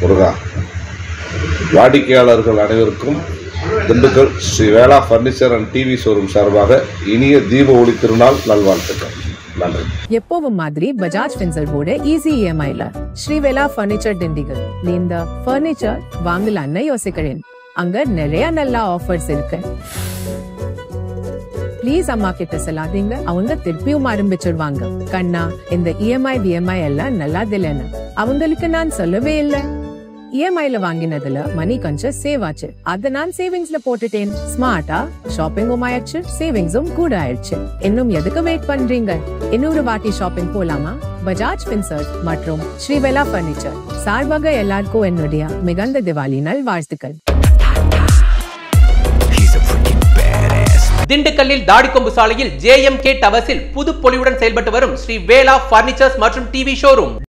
முருகா வாடிக்கையாளர்கள் அனைவருக்கும் திண்டுக்கல் ஸ்ரீ வேளா ஃபர்னிச்சர் அண்ட் டிவி ஷோரூம் சார்பாக இனிய தீப ஒளி திருநாள் நல்வாழ்த்துக்கள் நன்றி எப்பவும் மாதிரி பஜாஜ் ஃபின்சர்வோட ஈஸி இஎம்ஐல ஸ்ரீவேலா ஃபர்னிச்சர் திண்டிகல் இந்த ஃபர்னிச்சர் வாங்கலான்னு யோசிக்கிறேன் அங்க நிறைய நல்ல ஆஃபர்ஸ் இருக்கு ப்ளீஸ் அம்மா கிட்ட சொல்லாதீங்க அவங்க திருப்பியும் ஆரம்பிச்சிடுவாங்க கண்ணா இந்த இஎம்ஐ விஎம்ஐ எல்லாம் நல்லா இல்லைன்னு அவங்களுக்கு நான் சொல்லவே இல்லை இஎம்ஐல வாங்கினதுல மணி கொஞ்சம் சேவ் ஆச்சு அத நான் சேவிங்ஸ்ல போட்டுட்டேன் ஸ்மார்ட்டா ஷாப்பிங்கும் ஆயிடுச்சு சேவிங்ஸும் கூட ஆயிடுச்சு இன்னும் எதுக்கு வெயிட் பண்றீங்க இன்னொரு வாட்டி ஷாப்பிங் போலாமா பஜாஜ் பின்சர்ட் மற்றும் ஸ்ரீவேலா பர்னிச்சர் சார்பாக எல்லாருக்கும் என்னுடைய மிகுந்த திவாலி நல் வாழ்த்துக்கள் திண்டுக்கல்லில் தாடிக்கொம்பு சாலையில் ஜேஎம்கே டவர்ஸில் புது பொலிவுடன் செயல்பட்டு வரும் ஸ்ரீ வேலா பர்னிச்சர்ஸ் மற்றும் டிவி ஷோரூம்